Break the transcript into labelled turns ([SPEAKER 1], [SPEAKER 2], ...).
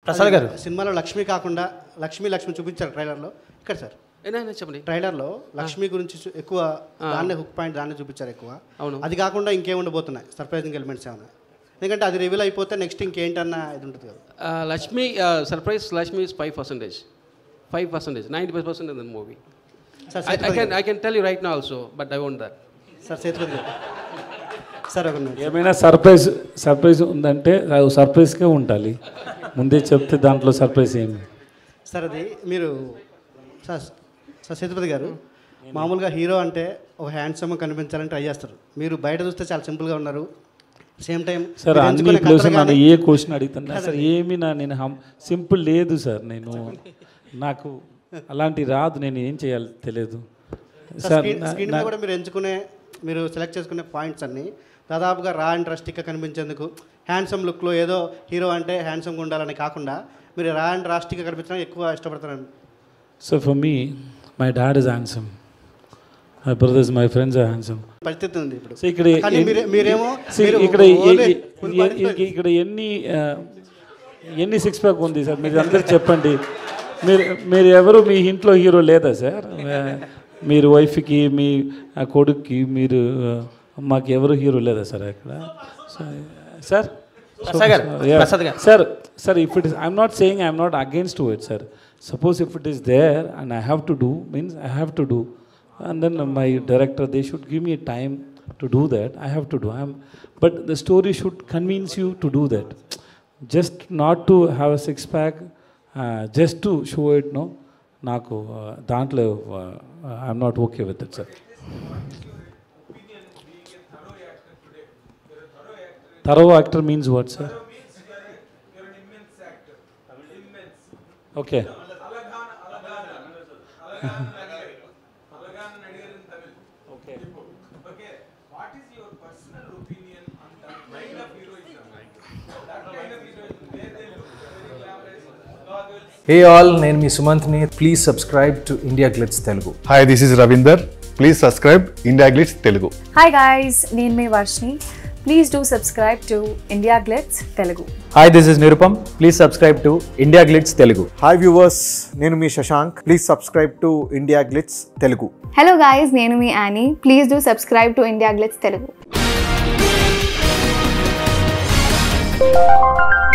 [SPEAKER 1] ప్రసాద్ గారు
[SPEAKER 2] సినిమాలో లక్ష్మి కాకుండా లక్ష్మి లక్ష్మి చూపించారు ట్రైలర్లో ఇక్కడ సార్
[SPEAKER 3] ఏదైనా చెప్పండి
[SPEAKER 2] ట్రైలర్లో లక్ష్మి గురించి చూ- ఎక్కువ దాన్నే హుక్ పాయింట్ దాన్నే చూపించారు ఎక్కువ
[SPEAKER 3] అవును.
[SPEAKER 2] అది కాకుండా ఇంకేం ఉండబోతున్నాయి సర్ప్రైజింగ్ ఎలిమెంట్స్ ఏమైనా ఎందుకంటే అది రివీల్ అయిపోతే నెక్స్ట్ ఇంకేంటన్న ఇది ఉంటుంది కదా
[SPEAKER 3] ఆ, Lakshmi surprise Lakshmi is five percentage five percentage ninety five percent in the movie
[SPEAKER 2] sir
[SPEAKER 3] I
[SPEAKER 2] Sethupathi
[SPEAKER 3] can I can tell you right నా also but I won't that
[SPEAKER 2] sir Sethupathi garu sir ఒక నిమిషం.
[SPEAKER 4] ఏమైనా సర్ప్రైజ్ సర్ప్రైజ్ ఉందంటే అది సర్ప్రైజ్గా ఉండాలి ముందే చెప్తే దాంట్లో సర్ప్రైజ్ ఏమి
[SPEAKER 2] సార్ అది మీరు సార్ సార్ సేతుపతి గారు మామూలుగా హీరో అంటే ఒక హ్యాండ్సమ్ కనిపించాలని ట్రై చేస్తారు మీరు బయట చూస్తే చాలా సింపుల్గా ఉన్నారు సేమ్ టైం
[SPEAKER 4] సార్ అన్ని ప్లేస్ నన్ను ఏ క్వశ్చన్ అడుగుతున్నా సార్ ఏమి నా నేను హం సింపుల్ లేదు సార్ నేను నాకు అలాంటి రాదు నేను ఏం చేయాలి తెలియదు సార్
[SPEAKER 2] స్క్రీన్
[SPEAKER 4] నా-
[SPEAKER 2] స్క్రీన్
[SPEAKER 4] నా-
[SPEAKER 2] మీద కూడా మీరు ఎంచుకునే మీరు సెలెక్ట్ చేసుకునే పాయింట్స్ అన్ని దాదాపుగా రా అండ్ రస్టిక్గా కనిపించేందుకు హ్యాండ్సమ్ లుక్లో ఏదో హీరో అంటే హ్యాండ్సమ్గా ఉండాలని కాకుండా మీరు రా అండ్ రాస్టిక్గా కనిపించడానికి ఎక్కువ ఇష్టపడతారండి
[SPEAKER 4] so for me my dad is handsome my brothers my friends are handsome
[SPEAKER 2] పరిస్థితి ఉంది ఇప్పుడు
[SPEAKER 4] సో ఇక్కడ
[SPEAKER 2] కానీ
[SPEAKER 4] ఎన్ని-
[SPEAKER 2] మీరే- మీరేమో
[SPEAKER 4] See,
[SPEAKER 2] మీరు
[SPEAKER 4] ఇక్కడ ఎ-
[SPEAKER 2] only
[SPEAKER 4] ఎ-
[SPEAKER 2] full
[SPEAKER 4] ఎ-
[SPEAKER 2] body
[SPEAKER 4] ఎ- ఇక్కడ ఎన్ని ఆ, ఎన్ని సిక్స్ ప్యాక్ ఉంది సార్ మీరు అందరు చెప్పండి మీరు మీరు ఎవరు మీ ఇంట్లో హీరో లేదా సార్ ఆ, మీరు వైఫ్కి మీ ఆ, కొడుక్కి మీరు ఆ, మాకు ఎవరు హీరో లేదా సార్ అక్కడ so- sir
[SPEAKER 1] Prasad garu, Prasad garu.
[SPEAKER 4] Sir sir if it is I'm not saying I'm not against to it sir suppose if it is there and I have to do means I have to do and then my director they should give me time to do that i have to do i'm but the story should convince you to do that just not to have a six pack uh, just to show it no నాకు uh, దాంట్లో I'm not okay with it sir thorough actor means what sir okay
[SPEAKER 5] hey all నేను మీ సుమంత్ని please subscribe to India glitz Telugu
[SPEAKER 6] hi this is Ravinder please subscribe India glitz Telugu
[SPEAKER 7] hi guys నేను మీ Varshini please do subscribe to India glitz Telugu
[SPEAKER 5] hi this is Nirupam please subscribe to India glitz Telugu
[SPEAKER 8] hi viewers నేను మీ Shashank please subscribe to India glitz Telugu
[SPEAKER 7] hello guys నేను మీ Annie please do subscribe to India glitz Telugu